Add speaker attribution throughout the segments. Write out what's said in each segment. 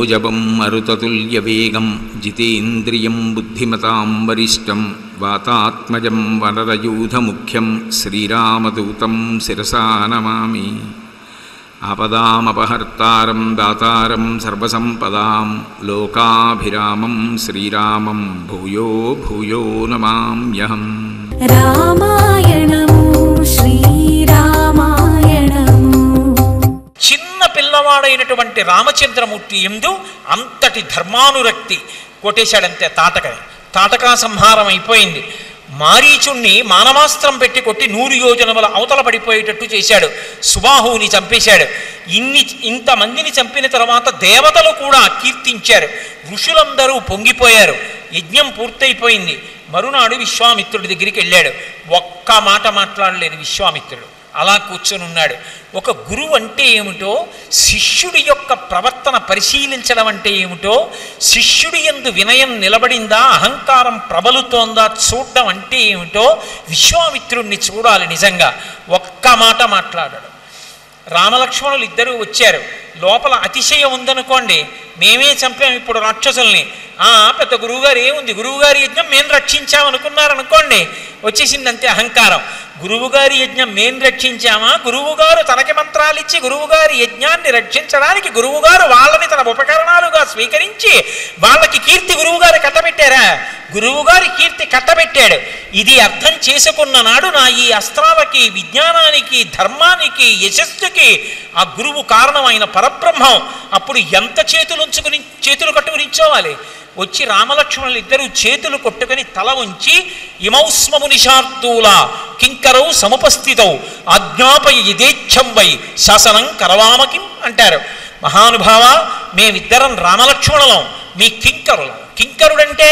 Speaker 1: సరోజవం మరుతతుల్యవేగం జితేంద్రియం బుద్ధిమతాం వరిష్టం వాతాత్మజం వనరయూధముఖ్యం శ్రీరామదూతం శిరసా నమామి ఆపదామపహర్తారం దాతారం సర్వసంపదాం లోకాభిరామం శ్రీరామం భూయో భూయో నమామ్యహం
Speaker 2: రామాయణము శ్రీరామాయణము
Speaker 3: చిన్న పిల్లవాడైనటువంటి రామచంద్రమూర్తి ఎందు అంతటి ధర్మానురక్తి కొట్టేశాడంతే తాటకని తాటకా సంహారం అయిపోయింది మారీచుణ్ణి మానవాస్త్రం పెట్టి కొట్టి నూరు యోజనముల అవతల పడిపోయేటట్టు చేశాడు సుబాహువుని చంపేశాడు ఇన్ని ఇంతమందిని చంపిన తర్వాత దేవతలు కూడా కీర్తించారు ఋషులందరూ పొంగిపోయారు యజ్ఞం పూర్తయిపోయింది మరునాడు విశ్వామిత్రుడి దగ్గరికి వెళ్ళాడు ఒక్క మాట మాట్లాడలేదు విశ్వామిత్రుడు అలా కూర్చొని ఉన్నాడు ఒక గురువు అంటే ఏమిటో శిష్యుడి యొక్క ప్రవర్తన పరిశీలించడం అంటే ఏమిటో శిష్యుడి ఎందు వినయం నిలబడిందా అహంకారం ప్రబలుతోందా చూడడం అంటే ఏమిటో విశ్వామిత్రుణ్ణి చూడాలి నిజంగా ఒక్క మాట మాట్లాడాడు రామలక్ష్మణులు ఇద్దరూ వచ్చారు లోపల అతిశయం ఉందనుకోండి మేమే చంపాం ఇప్పుడు రాక్షసుల్ని ఆ పెద్ద గురువుగారు ఏముంది గురువుగారి యజ్ఞం మేము రక్షించామనుకున్నారనుకోండి వచ్చేసిందంతే అహంకారం గురువుగారి యజ్ఞం మేము రక్షించామా గురువుగారు తనకి మంత్రాలు ఇచ్చి గురువుగారి యజ్ఞాన్ని రక్షించడానికి గురువుగారు వాళ్ళని తన ఉపకరణాలుగా స్వీకరించి వాళ్ళకి కీర్తి గురువుగారు కట్టబెట్టారా గురువుగారి కీర్తి కట్టబెట్టాడు ఇది అర్థం చేసుకున్న నాడు నా ఈ అస్త్రాలకి విజ్ఞానానికి ధర్మానికి యశస్సుకి ఆ గురువు కారణమైన పరబ్రహ్మం అప్పుడు ఎంత చేతులు ఉంచుకుని చేతులు కట్టుకుని ఇచ్చోవాలి వచ్చి రామలక్ష్మణులు ఇద్దరు చేతులు కొట్టుకుని తల ఉంచి ఇమౌస్మము నిషార్దూల కింకరౌ సముపస్థితౌ ఆజ్ఞాపయ యథేచ్ఛం వై శాసనం కరవామకిం అంటారు మహానుభావ మేమిద్దరం రామలక్ష్మణులం మీ కింకరులం కింకరుడంటే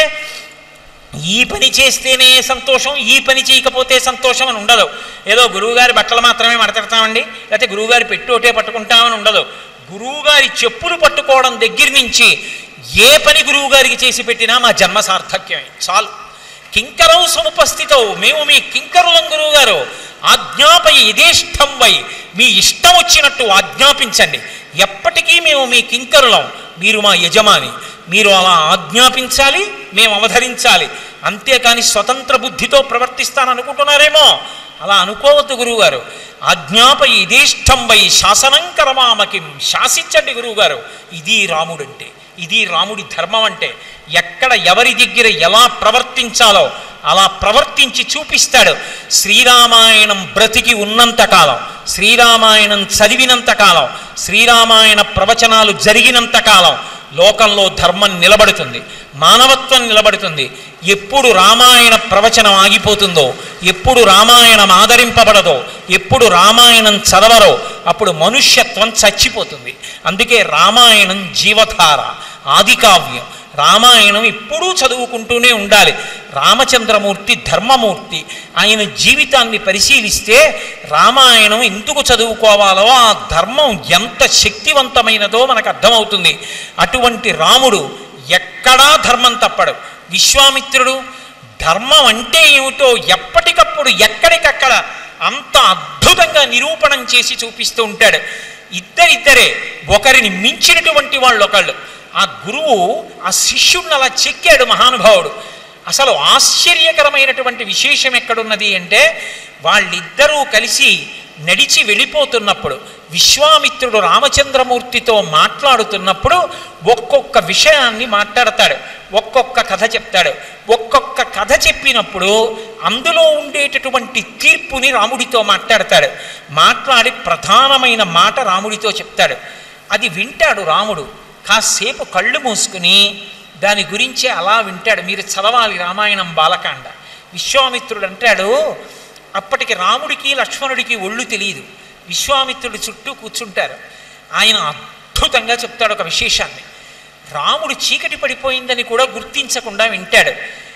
Speaker 3: ఈ పని చేస్తేనే సంతోషం ఈ పని చేయకపోతే సంతోషం అని ఉండదు ఏదో గురువుగారి బట్టలు మాత్రమే మడతెడతామండి లేకపోతే గురువుగారి పెట్టి ఒకటే పట్టుకుంటామని ఉండదు గురువుగారి చెప్పులు పట్టుకోవడం దగ్గర నుంచి ఏ పని గురువుగారికి చేసి పెట్టినా మా జన్మ సార్థక్యమే చాలు కింకరం సముపస్థితో మేము మీ కింకరులం గురువుగారు ఆజ్ఞాపయ యథేష్టం వై మీ ఇష్టం వచ్చినట్టు ఆజ్ఞాపించండి ఎప్పటికీ మేము మీ కింకరులం మీరు మా యజమాని మీరు అలా ఆజ్ఞాపించాలి మేము అవధరించాలి అంతేకాని స్వతంత్ర బుద్ధితో ప్రవర్తిస్తాననుకుంటున్నారేమో అలా అనుకోవద్దు గురువుగారు ఆజ్ఞాపై ఇదేష్టం వై శాసనం కరమామకి శాసించండి గురువుగారు ఇది రాముడంటే ఇది రాముడి ధర్మం అంటే ఎక్కడ ఎవరి దగ్గర ఎలా ప్రవర్తించాలో అలా ప్రవర్తించి చూపిస్తాడు శ్రీరామాయణం బ్రతికి ఉన్నంతకాలం శ్రీరామాయణం చదివినంతకాలం శ్రీరామాయణ ప్రవచనాలు జరిగినంతకాలం లోకంలో ధర్మం నిలబడుతుంది మానవత్వం నిలబడుతుంది ఎప్పుడు రామాయణ ప్రవచనం ఆగిపోతుందో ఎప్పుడు రామాయణం ఆదరింపబడదో ఎప్పుడు రామాయణం చదవరో అప్పుడు మనుష్యత్వం చచ్చిపోతుంది అందుకే రామాయణం జీవధార ఆదికావ్యం రామాయణం ఎప్పుడూ చదువుకుంటూనే ఉండాలి రామచంద్రమూర్తి ధర్మమూర్తి ఆయన జీవితాన్ని పరిశీలిస్తే రామాయణం ఎందుకు చదువుకోవాలో ఆ ధర్మం ఎంత శక్తివంతమైనదో మనకు అర్థమవుతుంది అటువంటి రాముడు ఎక్కడా ధర్మం తప్పడు విశ్వామిత్రుడు ధర్మం అంటే ఏమిటో ఎప్పటికప్పుడు ఎక్కడికక్కడ అంత అద్భుతంగా నిరూపణం చేసి చూపిస్తూ ఉంటాడు ఇద్దరిద్దరే ఒకరిని మించినటువంటి వాళ్ళు ఒకళ్ళు ఆ గురువు ఆ శిష్యుడిని అలా చెక్కాడు మహానుభావుడు అసలు ఆశ్చర్యకరమైనటువంటి విశేషం ఎక్కడున్నది అంటే వాళ్ళిద్దరూ కలిసి నడిచి వెళ్ళిపోతున్నప్పుడు విశ్వామిత్రుడు రామచంద్రమూర్తితో మాట్లాడుతున్నప్పుడు ఒక్కొక్క విషయాన్ని మాట్లాడతాడు ఒక్కొక్క కథ చెప్తాడు ఒక్కొక్క కథ చెప్పినప్పుడు అందులో ఉండేటటువంటి తీర్పుని రాముడితో మాట్లాడతాడు మాట్లాడి ప్రధానమైన మాట రాముడితో చెప్తాడు అది వింటాడు రాముడు కాసేపు కళ్ళు మూసుకుని దాని గురించి అలా వింటాడు మీరు చదవాలి రామాయణం బాలకాండ విశ్వామిత్రుడు అంటాడు అప్పటికి రాముడికి లక్ష్మణుడికి ఒళ్ళు తెలియదు విశ్వామిత్రుడి చుట్టూ కూర్చుంటారు ఆయన అద్భుతంగా చెప్తాడు ఒక విశేషాన్ని రాముడు చీకటి పడిపోయిందని కూడా గుర్తించకుండా వింటాడు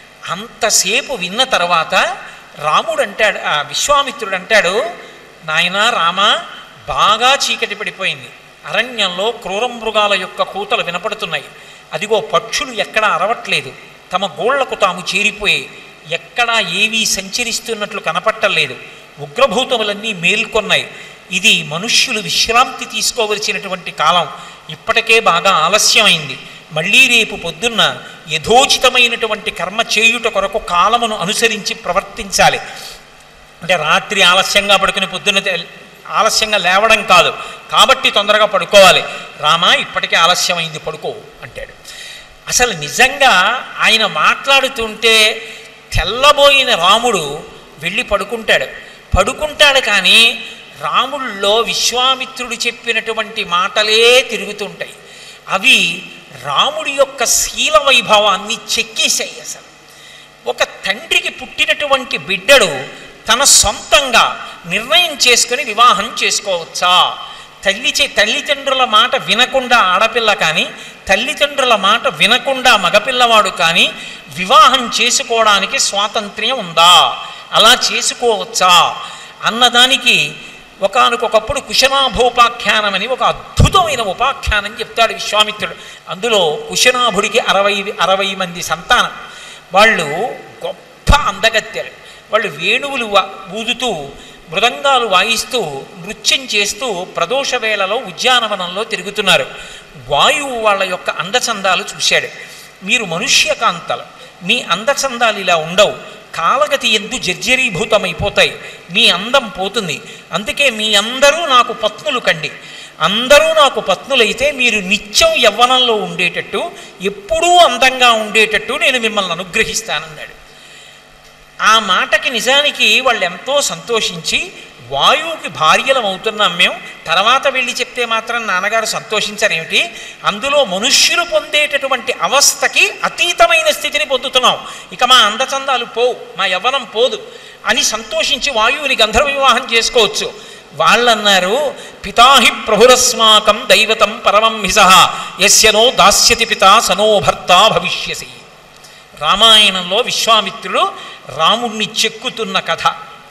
Speaker 3: అంతసేపు విన్న తర్వాత రాముడు అంటాడు ఆ విశ్వామిత్రుడు అంటాడు నాయనా రామ బాగా చీకటి పడిపోయింది అరణ్యంలో క్రూర మృగాల యొక్క కూతలు వినపడుతున్నాయి అదిగో పక్షులు ఎక్కడా అరవట్లేదు తమ గోళ్లకు తాము చేరిపోయి ఎక్కడా ఏవీ సంచరిస్తున్నట్లు కనపట్టలేదు ఉగ్రభూతములన్నీ మేల్కొన్నాయి ఇది మనుష్యులు విశ్రాంతి తీసుకోవలసినటువంటి కాలం ఇప్పటికే బాగా ఆలస్యమైంది మళ్ళీ రేపు పొద్దున్న యథోచితమైనటువంటి కర్మ చేయుట కొరకు కాలమును అనుసరించి ప్రవర్తించాలి అంటే రాత్రి ఆలస్యంగా పడుకుని పొద్దున్న తె- ఆలస్యంగా లేవడం కాదు కాబట్టి తొందరగా పడుకోవాలి రామా ఇప్పటికే ఆలస్యమైంది పడుకో అంటాడు అసలు నిజంగా ఆయన మాట్లాడుతుంటే తెల్లబోయిన రాముడు వెళ్ళి పడుకుంటాడు పడుకుంటాడు కానీ రాముల్లో విశ్వామిత్రుడు చెప్పినటువంటి మాటలే తిరుగుతుంటాయి అవి రాముడి యొక్క శీల వైభవాన్ని చెక్కేశాయి అసలు ఒక తండ్రికి పుట్టినటువంటి బిడ్డడు తన సొంతంగా నిర్ణయం చేసుకుని వివాహం చేసుకోవచ్చా తల్లి చే తల్లిదండ్రుల మాట వినకుండా ఆడపిల్ల కానీ తల్లిదండ్రుల మాట వినకుండా మగపిల్లవాడు కానీ వివాహం చేసుకోవడానికి స్వాతంత్ర్యం ఉందా అలా చేసుకోవచ్చా అన్నదానికి ఒకానొకప్పుడు కుశనాభోపాఖ్యానం అని ఒక అద్భుతమైన ఉపాఖ్యానం చెప్తాడు విశ్వామిత్రుడు అందులో కుశనాభుడికి అరవై అరవై మంది సంతానం వాళ్ళు గొప్ప అందగత్తెలు వాళ్ళు వేణువులు వా- ఊదుతూ మృదంగాలు వాయిస్తూ నృత్యం చేస్తూ ప్రదోష వేళలో ఉద్యానవనంలో తిరుగుతున్నారు వాయువు వాళ్ళ యొక్క అందచందాలు చూశాడు మీరు మనుష్యకాంతలు మీ అందచందాలు ఇలా ఉండవు కాలగతి ఎందు జర్జరీభూతమైపోతాయి మీ అందం పోతుంది అందుకే మీ అందరూ నాకు పత్నులు కండి అందరూ నాకు పత్నులైతే మీరు నిత్యం యవ్వనంలో ఉండేటట్టు ఎప్పుడూ అందంగా ఉండేటట్టు నేను మిమ్మల్ని అనుగ్రహిస్తానన్నాడు ఆ మాటకి నిజానికి వాళ్ళు ఎంతో సంతోషించి వాయువుకి భార్యలం అవుతున్నాం మేము తర్వాత వెళ్ళి చెప్తే మాత్రం నాన్నగారు సంతోషించరేమిటి అందులో మనుష్యులు పొందేటటువంటి అవస్థకి అతీతమైన స్థితిని పొందుతున్నాం ఇక మా అందచందాలు పోవు మా యవ్వనం పోదు అని సంతోషించి వాయువుని గంధర్వ వివాహం చేసుకోవచ్చు వాళ్ళన్నారు పితాహి ప్రభురస్మాకం దైవతం పరమం హిసహ యస్యనో దాస్యతి పితా సనో భర్త భవిష్యసి రామాయణంలో విశ్వామిత్రుడు రాముణ్ణి చెక్కుతున్న కథ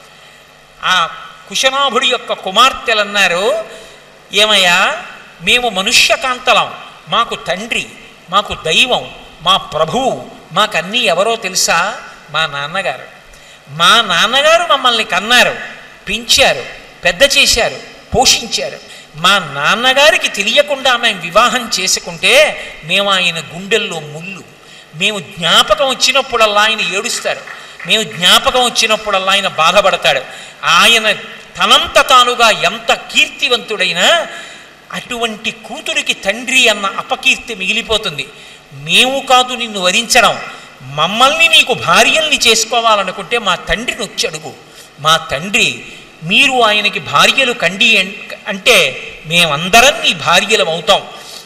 Speaker 3: ఆ కుశనాభుడి యొక్క కుమార్తెలు అన్నారు ఏమయ్యా మేము మనుష్యకాంతలం మాకు తండ్రి మాకు దైవం మా ప్రభువు మాకన్నీ ఎవరో తెలుసా మా నాన్నగారు మా నాన్నగారు మమ్మల్ని కన్నారు పెంచారు పెద్ద చేశారు పోషించారు మా నాన్నగారికి తెలియకుండా మేము వివాహం చేసుకుంటే మేము ఆయన గుండెల్లో ముళ్ళు మేము జ్ఞాపకం వచ్చినప్పుడల్లా ఆయన ఏడుస్తారు మేము జ్ఞాపకం వచ్చినప్పుడల్లా ఆయన బాధపడతాడు ఆయన తనంత తానుగా ఎంత కీర్తివంతుడైనా అటువంటి కూతురికి తండ్రి అన్న అపకీర్తి మిగిలిపోతుంది మేము కాదు నిన్ను వరించడం మమ్మల్ని నీకు భార్యల్ని చేసుకోవాలనుకుంటే మా తండ్రిని వచ్చి అడుగు మా తండ్రి మీరు ఆయనకి భార్యలు కండి అన్- అంటే మేమందరం నీ భార్యలం అవుతాం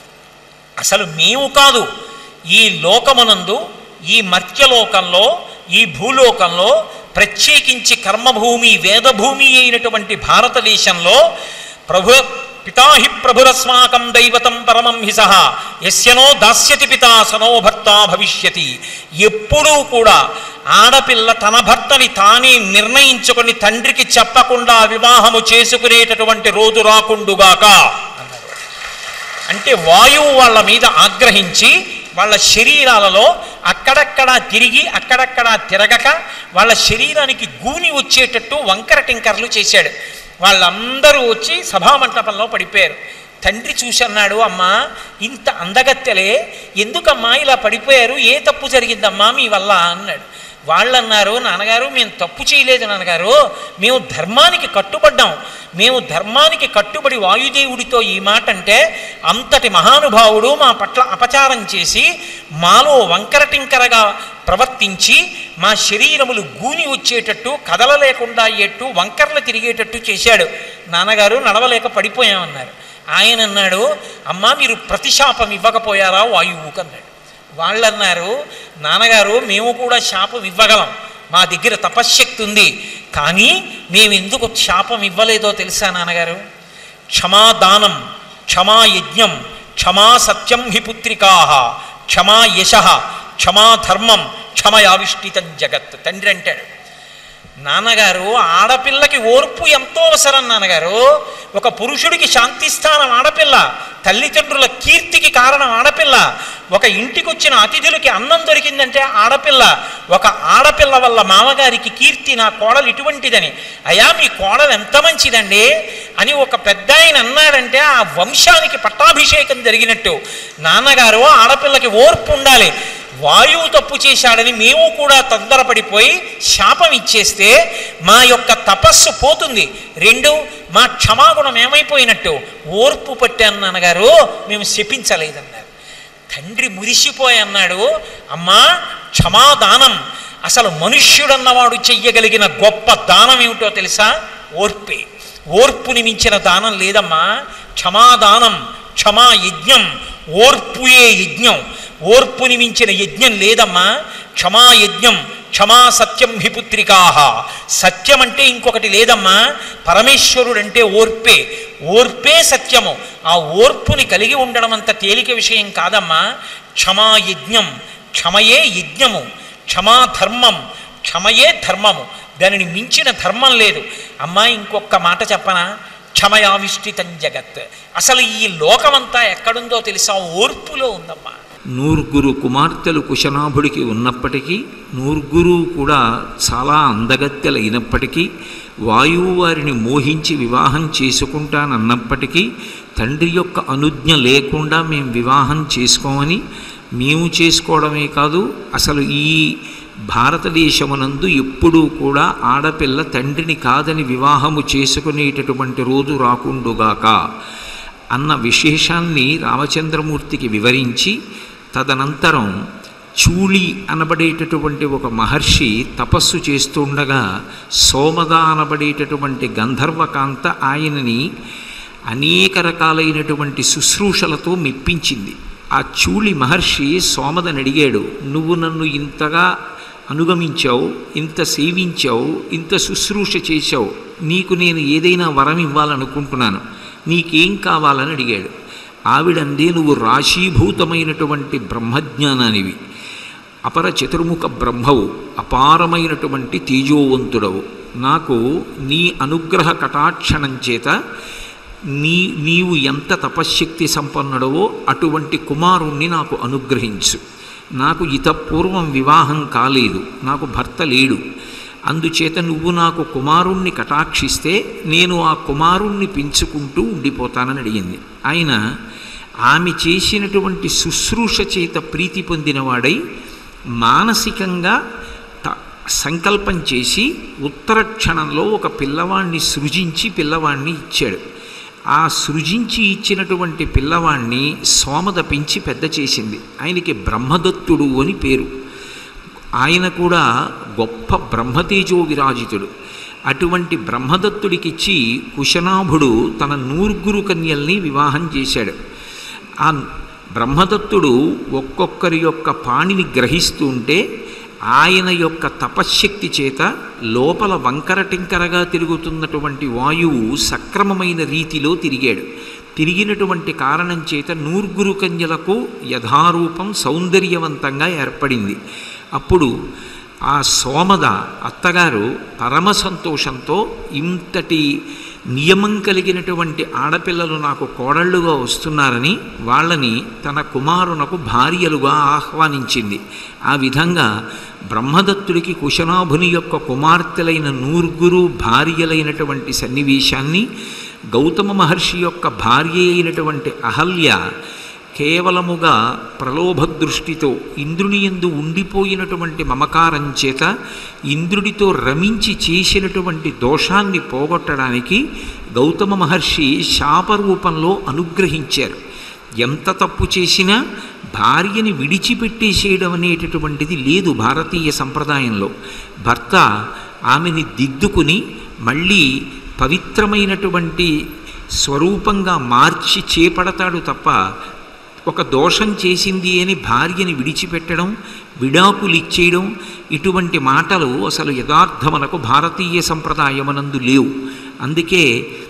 Speaker 3: అసలు మేము కాదు ఈ లోకమునందు ఈ మర్త్యలోకంలో ఈ భూలోకంలో ప్రత్యేకించి కర్మభూమి వేదభూమి అయినటువంటి భారతదేశంలో ప్రభు పితాహి ప్రభురస్మాకం దైవతం పరమం హిసహ యస్యనో దాస్యతి పితా సనో భర్త భవిష్యతి ఎప్పుడూ కూడా ఆడపిల్ల తన భర్తని తానే నిర్ణయించుకొని తండ్రికి చెప్పకుండా వివాహము చేసుకునేటటువంటి రోజు రాకుండుగాక అన్నారు అంటే వాయువు వాళ్ళ మీద ఆగ్రహించి వాళ్ళ శరీరాలలో అక్కడక్కడా తిరిగి అక్కడక్కడా తిరగక వాళ్ళ శరీరానికి గూని వచ్చేటట్టు వంకర టింకర్లు చేశాడు వాళ్ళందరూ వచ్చి సభామంటపంలో పడిపోయారు తండ్రి చూసి అన్నాడు అమ్మా ఇంత అందగత్తెలే ఎందుకమ్మా ఇలా పడిపోయారు ఏ తప్పు జరిగిందమ్మా మీ వల్ల అన్నాడు వాళ్ళు అన్నారు నాన్నగారు మేము తప్పు చేయలేదు నాన్నగారు మేము ధర్మానికి కట్టుబడ్డాం మేము ధర్మానికి కట్టుబడి వాయుదేవుడితో ఈ మాట అంటే అంతటి మహానుభావుడు మా పట్ల అపచారం చేసి మాలో వంకరటింకరగా ప్రవర్తించి మా శరీరములు గూని వచ్చేటట్టు కదలలేకుండా అయ్యేట్టు వంకర్లు తిరిగేటట్టు చేశాడు నాన్నగారు నడవలేక పడిపోయామన్నారు ఆయన అన్నాడు అమ్మా మీరు ప్రతిశాపం ఇవ్వకపోయారా వాయువుకు అన్నాడు వాళ్ళన్నారు నాన్నగారు మేము కూడా శాపం ఇవ్వగలం మా దగ్గర తపశ్శక్తి ఉంది కానీ మేము ఎందుకు శాపం ఇవ్వలేదో తెలుసా నాన్నగారు క్షమాదానం క్షమా యజ్ఞం క్షమా సత్యం హి పుత్రికా క్షమా యశ క్షమా ధర్మం క్షమయావిష్టితం జగత్ తండ్రి అంటాడు నాన్నగారు ఆడపిల్లకి ఓర్పు ఎంతో అవసరం నాన్నగారు ఒక పురుషుడికి శాంతిస్థానం ఆడపిల్ల తల్లిదండ్రుల కీర్తికి కారణం ఆడపిల్ల ఒక ఇంటికి వచ్చిన అతిథులకి అన్నం దొరికిందంటే ఆడపిల్ల ఒక ఆడపిల్ల వల్ల మామగారికి కీర్తి నా కోడలు ఇటువంటిదని అయ్యా మీ కోడలు ఎంత మంచిదండి అని ఒక పెద్ద ఆయన అన్నాడంటే ఆ వంశానికి పట్టాభిషేకం జరిగినట్టు నాన్నగారు ఆడపిల్లకి ఓర్పు ఉండాలి వాయువు తప్పు చేశాడని మేము కూడా తొందరపడిపోయి శాపం ఇచ్చేస్తే మా యొక్క తపస్సు పోతుంది రెండు మా క్షమాగుణం ఏమైపోయినట్టు ఓర్పు పట్టాను నాన్నగారు మేము శపించలేదన్నారు తండ్రి మురిసిపోయి అన్నాడు అమ్మా క్షమాదానం అసలు మనుష్యుడన్నవాడు చెయ్యగలిగిన గొప్ప దానం ఏమిటో తెలుసా ఓర్పే ఓర్పుని మించిన దానం లేదమ్మా క్షమాదానం క్షమా యజ్ఞం ఓర్పుయే యజ్ఞం ఓర్పుని మించిన యజ్ఞం లేదమ్మా క్షమా యజ్ఞం క్షమా సత్యం హి పుత్రికాహ సత్యం అంటే ఇంకొకటి లేదమ్మా పరమేశ్వరుడంటే ఓర్పే ఓర్పే సత్యము ఆ ఓర్పుని కలిగి ఉండడం అంత తేలిక విషయం కాదమ్మా క్షమా యజ్ఞం క్షమయే యజ్ఞము క్షమా ధర్మం క్షమయే ధర్మము దానిని మించిన ధర్మం లేదు అమ్మా ఇంకొక మాట చెప్పనా క్షమయావిష్టితం జగత్ అసలు ఈ లోకమంతా ఎక్కడుందో తెలుసా ఓర్పులో ఉందమ్మా
Speaker 1: నూరుగురు కుమార్తెలు కుశనాభుడికి ఉన్నప్పటికీ నూరుగురు కూడా చాలా అందగత్తెలైనప్పటికీ వాయువు వారిని మోహించి వివాహం చేసుకుంటానన్నప్పటికీ తండ్రి యొక్క అనుజ్ఞ లేకుండా మేము వివాహం చేసుకోమని మేము చేసుకోవడమే కాదు అసలు ఈ భారతదేశమునందు ఎప్పుడూ కూడా ఆడపిల్ల తండ్రిని కాదని వివాహము చేసుకునేటటువంటి రోజు రాకుండుగాక అన్న విశేషాన్ని రామచంద్రమూర్తికి వివరించి తదనంతరం చూళి అనబడేటటువంటి ఒక మహర్షి తపస్సు చేస్తుండగా సోమద అనబడేటటువంటి గంధర్వకాంత ఆయనని అనేక రకాలైనటువంటి శుశ్రూషలతో మెప్పించింది ఆ చూళి మహర్షి సోమదని అడిగాడు నువ్వు నన్ను ఇంతగా అనుగమించావు ఇంత సేవించావు ఇంత శుశ్రూష చేశావు నీకు నేను ఏదైనా వరం ఇవ్వాలనుకుంటున్నాను నీకేం కావాలని అడిగాడు ఆవిడందే నువ్వు రాశీభూతమైనటువంటి బ్రహ్మజ్ఞానానివి అపర చతుర్ముఖ బ్రహ్మవు అపారమైనటువంటి తేజోవంతుడవు నాకు నీ అనుగ్రహ కటాక్షణం చేత నీ నీవు ఎంత తపశ్శక్తి సంపన్నుడవో అటువంటి కుమారుణ్ణి నాకు అనుగ్రహించు నాకు ఇతపూర్వం వివాహం కాలేదు నాకు భర్త లేడు అందుచేత నువ్వు నాకు కుమారుణ్ణి కటాక్షిస్తే నేను ఆ కుమారుణ్ణి పెంచుకుంటూ ఉండిపోతానని అడిగింది ఆయన ఆమె చేసినటువంటి శుశ్రూష చేత ప్రీతి పొందినవాడై మానసికంగా త- సంకల్పం చేసి ఉత్తర క్షణంలో ఒక పిల్లవాణ్ణి సృజించి పిల్లవాణ్ణి ఇచ్చాడు ఆ సృజించి ఇచ్చినటువంటి పిల్లవాణ్ణి సోమద పెంచి పెద్ద చేసింది ఆయనకి బ్రహ్మదత్తుడు అని పేరు ఆయన కూడా గొప్ప బ్రహ్మతేజో విరాజితుడు అటువంటి బ్రహ్మదత్తుడికిచ్చి కుశనాభుడు తన నూర్గురు కన్యల్ని వివాహం చేశాడు ఆ బ్రహ్మదత్తుడు ఒక్కొక్కరి యొక్క పాణిని గ్రహిస్తూ ఉంటే ఆయన యొక్క తపశ్శక్తి చేత లోపల వంకర టింకరగా తిరుగుతున్నటువంటి వాయువు సక్రమమైన రీతిలో తిరిగాడు తిరిగినటువంటి కారణం చేత నూర్గురు కన్యలకు యథారూపం సౌందర్యవంతంగా ఏర్పడింది అప్పుడు ఆ సోమద అత్తగారు పరమ సంతోషంతో ఇంతటి నియమం కలిగినటువంటి ఆడపిల్లలు నాకు కోడళ్ళుగా వస్తున్నారని వాళ్ళని తన కుమారునకు భార్యలుగా ఆహ్వానించింది ఆ విధంగా బ్రహ్మదత్తుడికి కుశనాభుని యొక్క కుమార్తెలైన నూర్గురు భార్యలైనటువంటి సన్నివేశాన్ని గౌతమ మహర్షి యొక్క భార్య అయినటువంటి అహల్య కేవలముగా ప్రలోభ దృష్టితో ఇంద్రుని ఎందు ఉండిపోయినటువంటి మమకారం చేత ఇంద్రుడితో రమించి చేసినటువంటి దోషాన్ని పోగొట్టడానికి గౌతమ మహర్షి శాపరూపంలో అనుగ్రహించారు ఎంత తప్పు చేసినా భార్యని విడిచిపెట్టేసేయడం అనేటటువంటిది లేదు భారతీయ సంప్రదాయంలో భర్త ఆమెని దిద్దుకుని మళ్ళీ పవిత్రమైనటువంటి స్వరూపంగా మార్చి చేపడతాడు తప్ప ఒక దోషం చేసింది అని భార్యని విడిచిపెట్టడం విడాకులు ఇచ్చేయడం ఇటువంటి మాటలు అసలు యథార్థమనకు భారతీయ సంప్రదాయమనందు లేవు అందుకే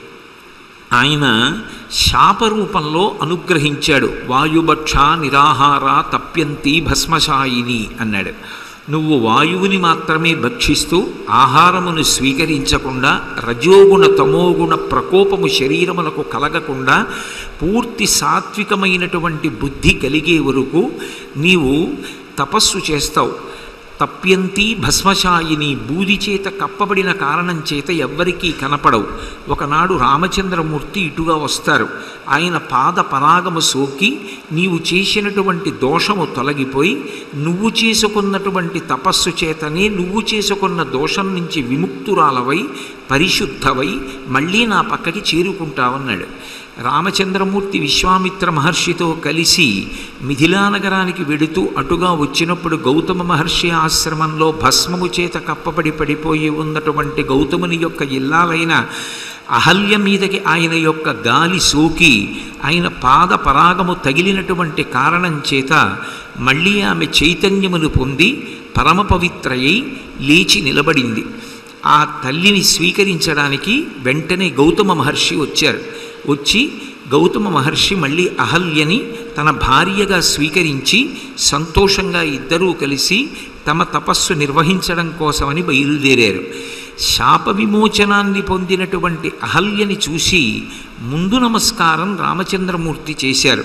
Speaker 1: ఆయన శాపరూపంలో అనుగ్రహించాడు వాయుభక్ష నిరాహార తప్యంతి భస్మశాయిని అన్నాడు నువ్వు వాయువుని మాత్రమే భక్షిస్తూ ఆహారమును స్వీకరించకుండా రజోగుణ తమోగుణ ప్రకోపము శరీరములకు కలగకుండా పూర్తి సాత్వికమైనటువంటి బుద్ధి కలిగే వరకు నీవు తపస్సు చేస్తావు తప్యంతి భస్మశాయిని బూది చేత కప్పబడిన కారణం చేత ఎవ్వరికీ కనపడవు ఒకనాడు రామచంద్రమూర్తి ఇటుగా వస్తారు ఆయన పాద పరాగము సోకి నీవు చేసినటువంటి దోషము తొలగిపోయి నువ్వు చేసుకున్నటువంటి తపస్సు చేతనే నువ్వు చేసుకున్న దోషం నుంచి విముక్తురాలవై పరిశుద్ధవై మళ్ళీ నా పక్కకి చేరుకుంటావన్నాడు రామచంద్రమూర్తి విశ్వామిత్ర మహర్షితో కలిసి మిథిలా నగరానికి వెడుతూ అటుగా వచ్చినప్పుడు గౌతమ మహర్షి ఆశ్రమంలో భస్మము చేత కప్పబడి పడిపోయి ఉన్నటువంటి గౌతముని యొక్క ఇల్లాలైన అహల్య మీదకి ఆయన యొక్క గాలి సోకి ఆయన పాద పరాగము తగిలినటువంటి కారణం చేత మళ్ళీ ఆమె చైతన్యమును పొంది పరమ పవిత్రయై లేచి నిలబడింది ఆ తల్లిని స్వీకరించడానికి వెంటనే గౌతమ మహర్షి వచ్చారు వచ్చి గౌతమ మహర్షి మళ్ళీ అహల్యని తన భార్యగా స్వీకరించి సంతోషంగా ఇద్దరూ కలిసి తమ తపస్సు నిర్వహించడం కోసమని బయలుదేరారు శాప విమోచనాన్ని పొందినటువంటి అహల్యని చూసి ముందు నమస్కారం రామచంద్రమూర్తి చేశారు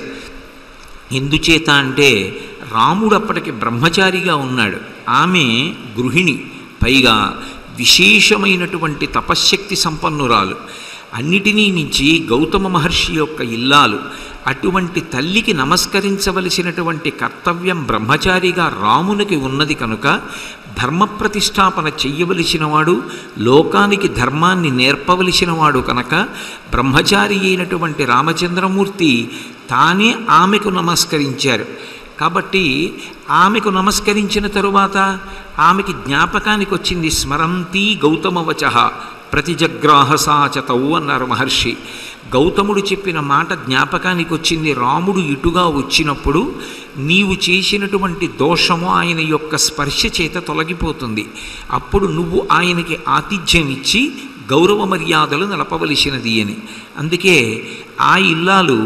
Speaker 1: ఎందుచేత అంటే రాముడు అప్పటికి బ్రహ్మచారిగా ఉన్నాడు ఆమె గృహిణి పైగా విశేషమైనటువంటి తపశ్శక్తి సంపన్నురాలు అన్నిటినీ మించి గౌతమ మహర్షి యొక్క ఇల్లాలు అటువంటి తల్లికి నమస్కరించవలసినటువంటి కర్తవ్యం బ్రహ్మచారిగా రామునికి ఉన్నది కనుక ధర్మ ప్రతిష్టాపన చెయ్యవలసినవాడు లోకానికి ధర్మాన్ని నేర్పవలసినవాడు కనుక బ్రహ్మచారి అయినటువంటి రామచంద్రమూర్తి తానే ఆమెకు నమస్కరించారు కాబట్టి ఆమెకు నమస్కరించిన తరువాత ఆమెకి జ్ఞాపకానికి వచ్చింది స్మరంతి గౌతమవచ ప్రతిజగ్రాహసాచతౌ అన్నారు మహర్షి గౌతముడు చెప్పిన మాట జ్ఞాపకానికి వచ్చింది రాముడు ఇటుగా వచ్చినప్పుడు నీవు చేసినటువంటి దోషము ఆయన యొక్క స్పర్శ చేత తొలగిపోతుంది అప్పుడు నువ్వు ఆయనకి ఆతిథ్యం ఇచ్చి గౌరవ మర్యాదలు నడపవలసినది అని అందుకే ఆ ఇల్లాలు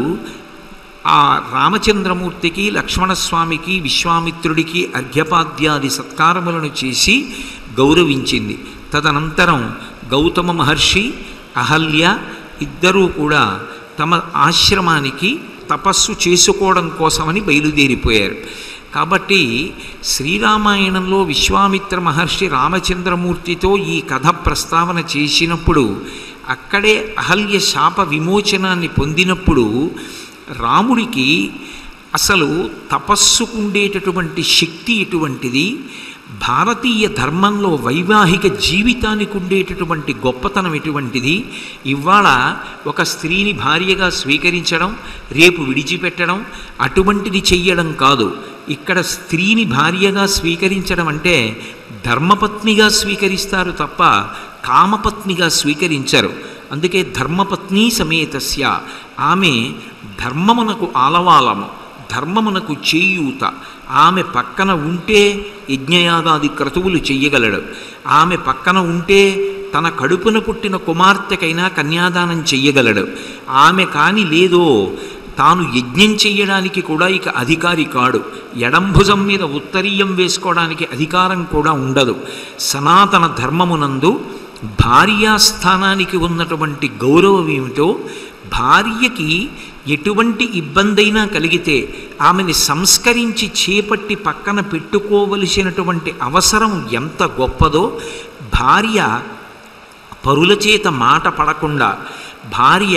Speaker 1: ఆ రామచంద్రమూర్తికి లక్ష్మణస్వామికి విశ్వామిత్రుడికి అర్ఘ్యపాద్యాది సత్కారములను చేసి గౌరవించింది తదనంతరం గౌతమ మహర్షి అహల్య ఇద్దరూ కూడా తమ ఆశ్రమానికి తపస్సు చేసుకోవడం కోసమని బయలుదేరిపోయారు కాబట్టి శ్రీరామాయణంలో విశ్వామిత్ర మహర్షి రామచంద్రమూర్తితో ఈ కథ ప్రస్తావన చేసినప్పుడు అక్కడే అహల్య శాప విమోచనాన్ని పొందినప్పుడు రాముడికి అసలు తపస్సుకుండేటటువంటి శక్తి ఎటువంటిది భారతీయ ధర్మంలో వైవాహిక జీవితానికి ఉండేటటువంటి గొప్పతనం ఎటువంటిది ఇవాళ ఒక స్త్రీని భార్యగా స్వీకరించడం రేపు విడిచిపెట్టడం అటువంటిది చెయ్యడం కాదు ఇక్కడ స్త్రీని భార్యగా స్వీకరించడం అంటే ధర్మపత్నిగా స్వీకరిస్తారు తప్ప కామపత్నిగా స్వీకరించరు అందుకే ధర్మపత్ని సమేతస్య ఆమె ధర్మమునకు ఆలవాలము ధర్మమునకు చేయూత ఆమె పక్కన ఉంటే యజ్ఞయాగాది క్రతువులు చెయ్యగలడు ఆమె పక్కన ఉంటే తన కడుపున పుట్టిన కుమార్తెకైనా కన్యాదానం చెయ్యగలడు ఆమె కాని లేదో తాను యజ్ఞం చెయ్యడానికి కూడా ఇక అధికారి కాడు ఎడంభుజం మీద ఉత్తరీయం వేసుకోవడానికి అధికారం కూడా ఉండదు సనాతన ధర్మమునందు భార్యాస్థానానికి ఉన్నటువంటి గౌరవం ఏమిటో భార్యకి ఎటువంటి ఇబ్బందైనా కలిగితే ఆమెని సంస్కరించి చేపట్టి పక్కన పెట్టుకోవలసినటువంటి అవసరం ఎంత గొప్పదో భార్య పరుల చేత మాట పడకుండా భార్య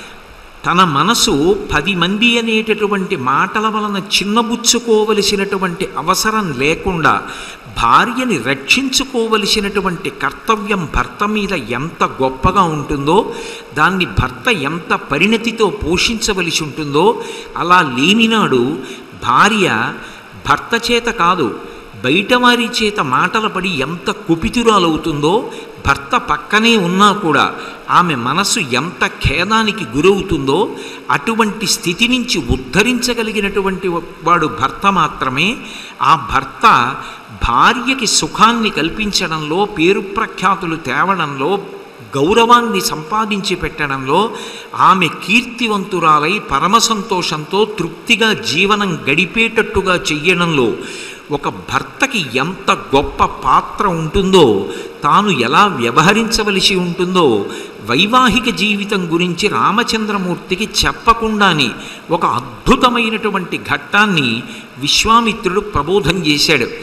Speaker 1: తన మనసు పది మంది అనేటటువంటి మాటల వలన చిన్నబుచ్చుకోవలసినటువంటి అవసరం లేకుండా భార్యని రక్షించుకోవలసినటువంటి కర్తవ్యం భర్త మీద ఎంత గొప్పగా ఉంటుందో దాన్ని భర్త ఎంత పరిణతితో పోషించవలసి ఉంటుందో అలా లేనినాడు భార్య భర్త చేత కాదు బయటవారి చేత మాటల పడి ఎంత కుపితురాలవుతుందో భర్త పక్కనే ఉన్నా కూడా ఆమె మనసు ఎంత ఖేదానికి గురవుతుందో అటువంటి స్థితి నుంచి ఉద్ధరించగలిగినటువంటి వాడు భర్త మాత్రమే ఆ భర్త భార్యకి సుఖాన్ని కల్పించడంలో పేరు ప్రఖ్యాతులు తేవడంలో గౌరవాన్ని సంపాదించి పెట్టడంలో ఆమె కీర్తివంతురాలై పరమ సంతోషంతో తృప్తిగా జీవనం గడిపేటట్టుగా చెయ్యడంలో ఒక భర్తకి ఎంత గొప్ప పాత్ర ఉంటుందో తాను ఎలా వ్యవహరించవలసి ఉంటుందో వైవాహిక జీవితం గురించి రామచంద్రమూర్తికి చెప్పకుండానే ఒక అద్భుతమైనటువంటి ఘట్టాన్ని విశ్వామిత్రుడు ప్రబోధం చేశాడు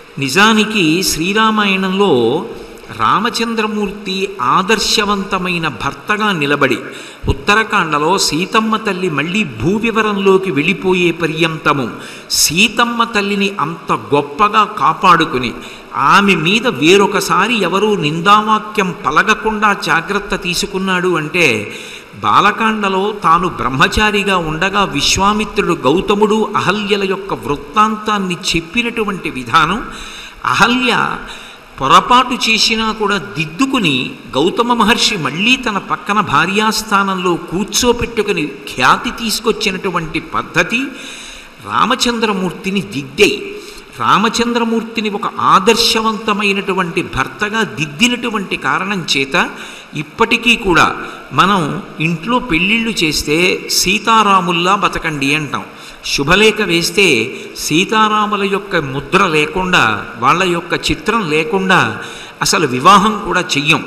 Speaker 1: నిజానికి శ్రీరామాయణంలో రామచంద్రమూర్తి ఆదర్శవంతమైన భర్తగా నిలబడి ఉత్తరాఖండలో సీతమ్మ తల్లి మళ్ళీ భూవివరంలోకి వెళ్ళిపోయే పర్యంతము సీతమ్మ తల్లిని అంత గొప్పగా కాపాడుకుని ఆమె మీద వేరొకసారి ఎవరూ నిందావాక్యం పలగకుండా జాగ్రత్త తీసుకున్నాడు అంటే బాలకాండలో తాను బ్రహ్మచారిగా ఉండగా విశ్వామిత్రుడు గౌతముడు అహల్యల యొక్క వృత్తాంతాన్ని చెప్పినటువంటి విధానం అహల్య పొరపాటు చేసినా కూడా దిద్దుకుని గౌతమ మహర్షి మళ్ళీ తన పక్కన భార్యాస్థానంలో కూర్చోపెట్టుకుని ఖ్యాతి తీసుకొచ్చినటువంటి పద్ధతి రామచంద్రమూర్తిని దిద్దే రామచంద్రమూర్తిని ఒక ఆదర్శవంతమైనటువంటి భర్తగా దిద్దినటువంటి కారణం చేత ఇప్పటికీ కూడా మనం ఇంట్లో పెళ్ళిళ్ళు చేస్తే సీతారాముల్లా బతకండి అంటాం శుభలేఖ వేస్తే సీతారాముల యొక్క ముద్ర లేకుండా వాళ్ళ యొక్క చిత్రం లేకుండా అసలు వివాహం కూడా చెయ్యం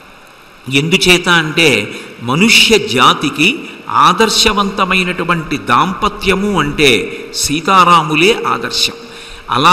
Speaker 1: ఎందుచేత అంటే మనుష్య జాతికి ఆదర్శవంతమైనటువంటి దాంపత్యము అంటే సీతారాములే ఆదర్శం అలా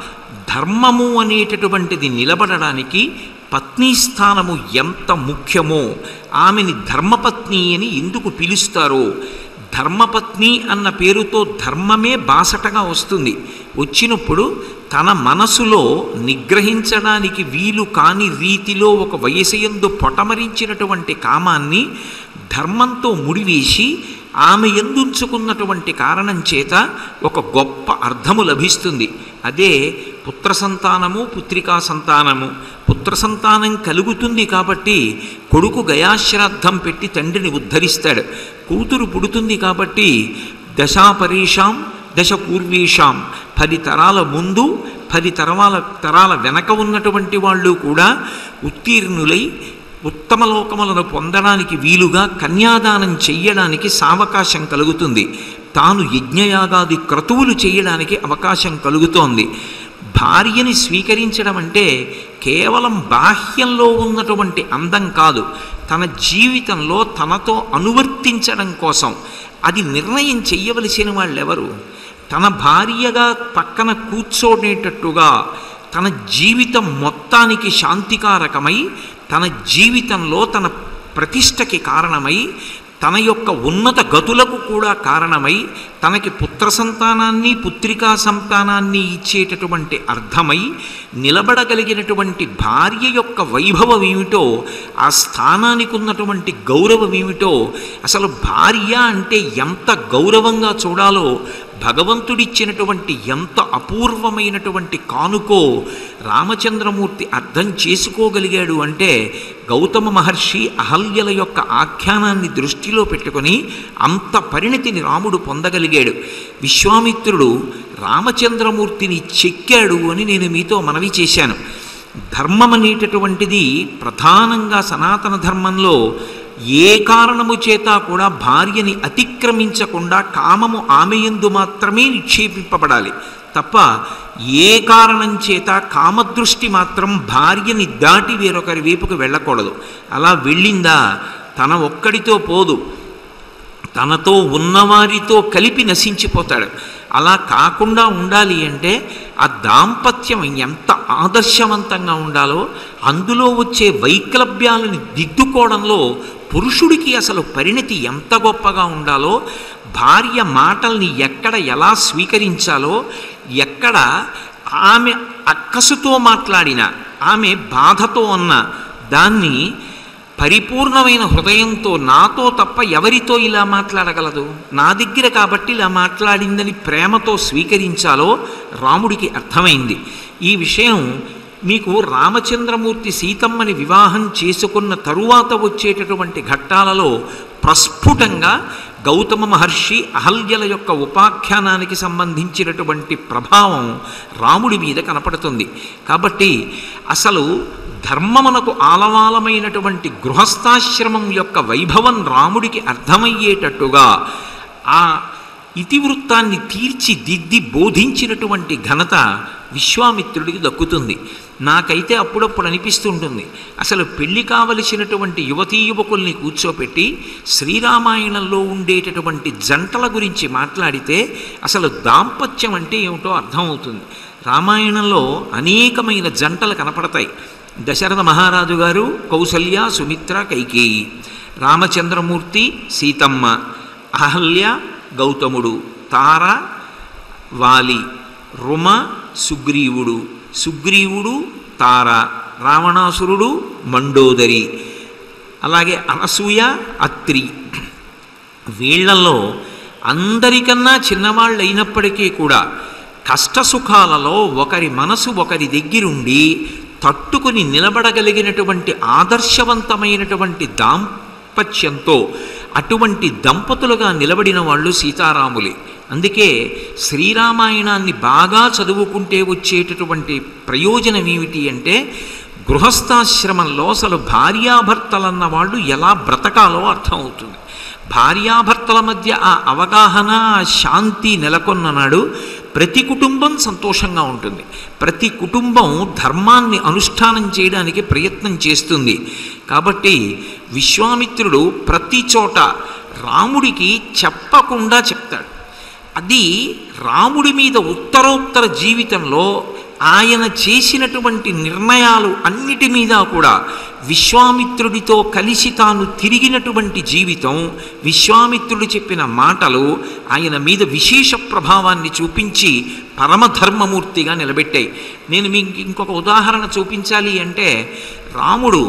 Speaker 1: ధర్మము అనేటటువంటిది నిలబడడానికి పత్ని స్థానము ఎంత ముఖ్యమో ఆమెని ధర్మపత్ని అని ఎందుకు పిలుస్తారో ధర్మపత్ని అన్న పేరుతో ధర్మమే బాసటగా వస్తుంది వచ్చినప్పుడు తన మనసులో నిగ్రహించడానికి వీలు కాని రీతిలో ఒక వయసయందు పొటమరించినటువంటి కామాన్ని ధర్మంతో ముడివేసి ఆమె ఎందుంచుకున్నటువంటి కారణం చేత ఒక గొప్ప అర్థము లభిస్తుంది అదే పుత్ర సంతానము పుత్రికా సంతానము పుత్ర సంతానం కలుగుతుంది కాబట్టి కొడుకు గయాశ్రాద్ధం పెట్టి తండ్రిని ఉద్ధరిస్తాడు కూతురు పుడుతుంది కాబట్టి దశాపరీషాం దశ పూర్వీషాం పది తరాల ముందు పది తరవాల తరాల వెనక ఉన్నటువంటి వాళ్ళు కూడా ఉత్తీర్ణులై ఉత్తమ లోకములను పొందడానికి వీలుగా కన్యాదానం చెయ్యడానికి సావకాశం కలుగుతుంది తాను యజ్ఞయాగాది క్రతువులు చేయడానికి అవకాశం కలుగుతోంది భార్యని స్వీకరించడం అంటే కేవలం బాహ్యంలో ఉన్నటువంటి అందం కాదు తన జీవితంలో తనతో అనువర్తించడం కోసం అది నిర్ణయం చెయ్యవలసిన వాళ్ళెవరు తన భార్యగా పక్కన కూర్చోనేటట్టుగా తన జీవితం మొత్తానికి శాంతికారకమై తన జీవితంలో తన ప్రతిష్టకి కారణమై తన యొక్క ఉన్నత గతులకు కూడా కారణమై తనకి పుత్ర సంతానాన్ని పుత్రికా సంతానాన్ని ఇచ్చేటటువంటి అర్థమై నిలబడగలిగినటువంటి భార్య యొక్క వైభవం ఏమిటో ఆ స్థానానికి ఉన్నటువంటి గౌరవం ఏమిటో అసలు భార్య అంటే ఎంత గౌరవంగా చూడాలో భగవంతుడిచ్చినటువంటి ఎంత అపూర్వమైనటువంటి కానుకో రామచంద్రమూర్తి అర్థం చేసుకోగలిగాడు అంటే గౌతమ మహర్షి అహల్యల యొక్క ఆఖ్యానాన్ని దృష్టిలో పెట్టుకొని అంత పరిణతిని రాముడు పొందగలిగాడు విశ్వామిత్రుడు రామచంద్రమూర్తిని చెక్కాడు అని నేను మీతో మనవి చేశాను ధర్మం అనేటటువంటిది ప్రధానంగా సనాతన ధర్మంలో ఏ కారణము చేత కూడా భార్యని అతిక్రమించకుండా కామము ఆమె యందు మాత్రమే నిక్షేపింపబడాలి తప్ప ఏ కారణం చేత కామదృష్టి మాత్రం భార్యని దాటి వేరొకరి వైపుకు వెళ్ళకూడదు అలా వెళ్ళిందా తన ఒక్కడితో పోదు తనతో ఉన్నవారితో కలిపి నశించిపోతాడు అలా కాకుండా ఉండాలి అంటే ఆ దాంపత్యం ఎంత ఆదర్శవంతంగా ఉండాలో అందులో వచ్చే వైక్లభ్యాలను దిద్దుకోవడంలో పురుషుడికి అసలు పరిణతి ఎంత గొప్పగా ఉండాలో భార్య మాటల్ని ఎక్కడ ఎలా స్వీకరించాలో ఎక్కడ ఆమె అక్కసుతో మాట్లాడిన ఆమె బాధతో అన్న దాన్ని పరిపూర్ణమైన హృదయంతో నాతో తప్ప ఎవరితో ఇలా మాట్లాడగలదు నా దగ్గర కాబట్టి ఇలా మాట్లాడిందని ప్రేమతో స్వీకరించాలో రాముడికి అర్థమైంది ఈ విషయం మీకు రామచంద్రమూర్తి సీతమ్మని వివాహం చేసుకున్న తరువాత వచ్చేటటువంటి ఘట్టాలలో ప్రస్ఫుటంగా గౌతమ మహర్షి అహల్యల యొక్క ఉపాఖ్యానానికి సంబంధించినటువంటి ప్రభావం రాముడి మీద కనపడుతుంది కాబట్టి అసలు ధర్మమునకు ఆలవాలమైనటువంటి గృహస్థాశ్రమం యొక్క వైభవం రాముడికి అర్థమయ్యేటట్టుగా ఆ ఇతివృత్తాన్ని తీర్చిదిద్ది బోధించినటువంటి ఘనత విశ్వామిత్రుడికి దక్కుతుంది నాకైతే అప్పుడప్పుడు అనిపిస్తుంటుంది అసలు పెళ్లి కావలసినటువంటి యువతీ యువకుల్ని కూర్చోపెట్టి శ్రీరామాయణంలో ఉండేటటువంటి జంటల గురించి మాట్లాడితే అసలు దాంపత్యం అంటే ఏమిటో అర్థమవుతుంది రామాయణంలో అనేకమైన జంటలు కనపడతాయి దశరథ మహారాజు గారు కౌసల్య సుమిత్ర కైకేయి రామచంద్రమూర్తి సీతమ్మ అహల్య గౌతముడు తార వాలి రుమ సుగ్రీవుడు సుగ్రీవుడు తార రావణాసురుడు మండోదరి అలాగే అనసూయ అత్రి వీళ్లలో అందరికన్నా చిన్నవాళ్ళు అయినప్పటికీ కూడా కష్టసుఖాలలో ఒకరి మనసు ఒకరి దగ్గరుండి తట్టుకుని నిలబడగలిగినటువంటి ఆదర్శవంతమైనటువంటి దాంపత్యంతో అటువంటి దంపతులుగా నిలబడిన వాళ్ళు సీతారాములే అందుకే శ్రీరామాయణాన్ని బాగా చదువుకుంటే వచ్చేటటువంటి ప్రయోజనం ఏమిటి అంటే గృహస్థాశ్రమంలో అసలు భార్యాభర్తలన్న వాళ్ళు ఎలా బ్రతకాలో అర్థమవుతుంది భార్యాభర్తల మధ్య ఆ అవగాహన ఆ శాంతి నెలకొన్న నాడు ప్రతి కుటుంబం సంతోషంగా ఉంటుంది ప్రతి కుటుంబం ధర్మాన్ని అనుష్ఠానం చేయడానికి ప్రయత్నం చేస్తుంది కాబట్టి విశ్వామిత్రుడు ప్రతి చోట రాముడికి చెప్పకుండా చెప్తాడు అది రాముడి మీద ఉత్తరోత్తర జీవితంలో ఆయన చేసినటువంటి నిర్ణయాలు అన్నిటి మీద కూడా విశ్వామిత్రుడితో కలిసి తాను తిరిగినటువంటి జీవితం విశ్వామిత్రుడు చెప్పిన మాటలు ఆయన మీద విశేష ప్రభావాన్ని చూపించి పరమధర్మమూర్తిగా నిలబెట్టాయి నేను మీకు ఇంకొక ఉదాహరణ చూపించాలి అంటే రాముడు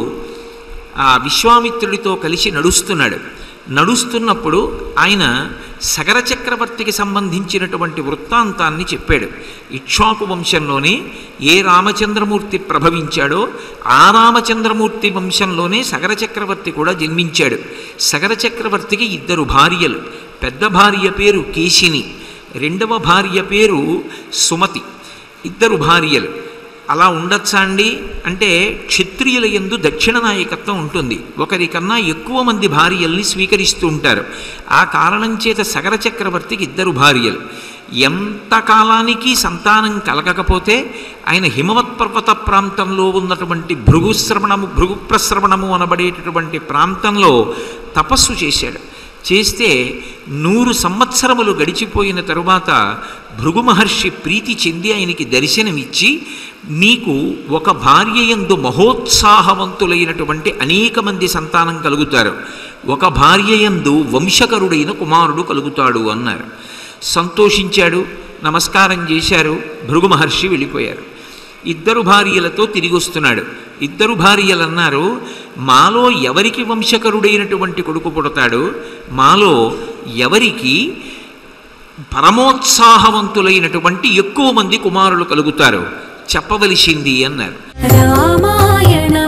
Speaker 1: ఆ విశ్వామిత్రుడితో కలిసి నడుస్తున్నాడు నడుస్తున్నప్పుడు ఆయన సగర చక్రవర్తికి సంబంధించినటువంటి వృత్తాంతాన్ని చెప్పాడు ఇక్ష్వాకు వంశంలోనే ఏ రామచంద్రమూర్తి ప్రభవించాడో ఆ రామచంద్రమూర్తి వంశంలోనే సగర చక్రవర్తి కూడా జన్మించాడు సగర చక్రవర్తికి ఇద్దరు భార్యలు పెద్ద భార్య పేరు కేశిని రెండవ భార్య పేరు సుమతి ఇద్దరు భార్యలు అలా ఉండొచ్చా అండి అంటే క్షత్రియుల ఎందు దక్షిణ నాయకత్వం ఉంటుంది ఒకరికన్నా ఎక్కువ మంది భార్యల్ని స్వీకరిస్తూ ఉంటారు ఆ కారణం చేత సగర చక్రవర్తికి ఇద్దరు భార్యలు ఎంత కాలానికి సంతానం కలగకపోతే ఆయన హిమవత్ పర్వత ప్రాంతంలో ఉన్నటువంటి భృగుశ్రవణము భృగుప్రశ్రవణము అనబడేటటువంటి ప్రాంతంలో తపస్సు చేశాడు చేస్తే నూరు సంవత్సరములు గడిచిపోయిన తరువాత భృగు మహర్షి ప్రీతి చెంది ఆయనకి దర్శనమిచ్చి నీకు ఒక భార్య ఎందు మహోత్సాహవంతులైనటువంటి అనేక మంది సంతానం కలుగుతారు ఒక భార్య ఎందు వంశకరుడైన కుమారుడు కలుగుతాడు అన్నారు సంతోషించాడు నమస్కారం చేశారు భృగు మహర్షి వెళ్ళిపోయారు ఇద్దరు భార్యలతో తిరిగి వస్తున్నాడు ఇద్దరు భార్యలు అన్నారు మాలో ఎవరికి వంశకరుడైనటువంటి కొడుకు పుడతాడు మాలో ఎవరికి పరమోత్సాహవంతులైనటువంటి ఎక్కువ మంది కుమారులు కలుగుతారు చెప్పవలసింది అన్నారు
Speaker 2: రామాయణ